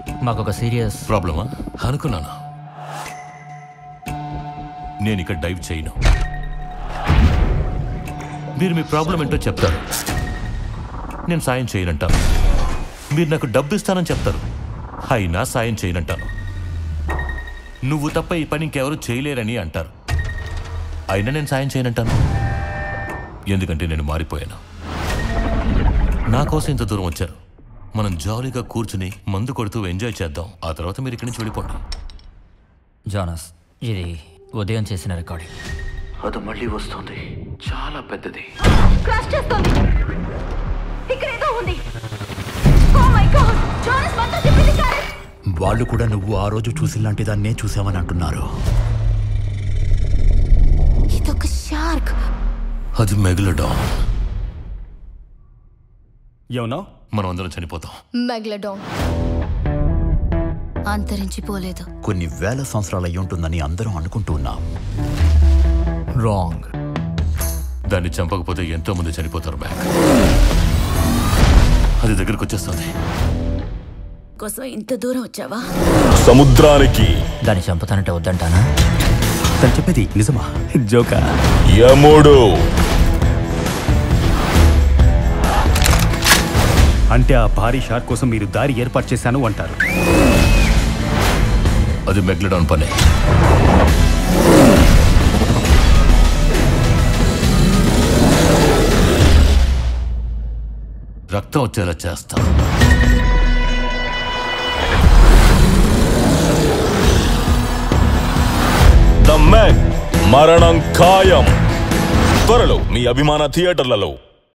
మాకు ఒక సీరియస్ ప్రాబ్లమా అనుకున్నాను నేను ఇక్కడ డైవ్ చేయను మీరు మీ ప్రాబ్లం ఏంటో చెప్తారు నేను సాయం చేయనంటాను మీరు నాకు డబ్బు ఇస్తానని చెప్తారు అయినా సాయం చేయనంటాను నువ్వు తప్ప ఈ పని ఇంకెవరు చేయలేరని అంటారు అయినా నేను సాయం చేయనంటాను ఎందుకంటే నేను మారిపోయాను నా కోసం ఇంత దూరం వచ్చారు మనం జాలీగా కూర్చుని మందు కొడుతూ ఎంజాయ్ చేద్దాం ఆ తర్వాత మీరు ఇక్కడి నుంచి వెళ్ళిపోండి జానస్ ఇది ఉదయం చేసిన రికార్డింగ్ అది మళ్ళీ వస్తుంది చాలా పెద్దది క్రాష్ చేస్తోంది ఇక్కడ ఏదో ఉంది ఓ మై గాడ్ జోనస్ మొత్తం తిప్పింది కారు వాళ్ళు కూడా నువ్వు ఆ రోజు చూసిలాంటి దాన్నే చూసామని అంటున్నారు ఇదొక షార్క్ అది మెగులడాన్ ఏమన్నా మనం అందరం చనిపోతాం మెగ్లడోన్ అంతరించిపోలేదు కొన్ని వేల సంవత్సరాలు అయి ఉంటుందని అందరం అనుకుంటూ ఉన్నాం రాంగ్ దాన్ని చంపకపోతే ఎంతో మంది చనిపోతారు బ్యాక్ అది దగ్గరకు వచ్చేస్తుంది కోసం ఇంత దూరం వచ్చావా సముద్రానికి దాన్ని చంపుతానంటే వద్దంటానా తను చెప్పేది నిజమా జోకా యముడు అంటే ఆ భారీ షార్క్ కోసం మీరు దారి ఏర్పాటు చేశాను అంటారు అది మెగ్లడాన్ పనే రక్తం వచ్చేలా చేస్తా ద మెగ్ మరణం ఖాయం త్వరలో మీ అభిమాన థియేటర్లలో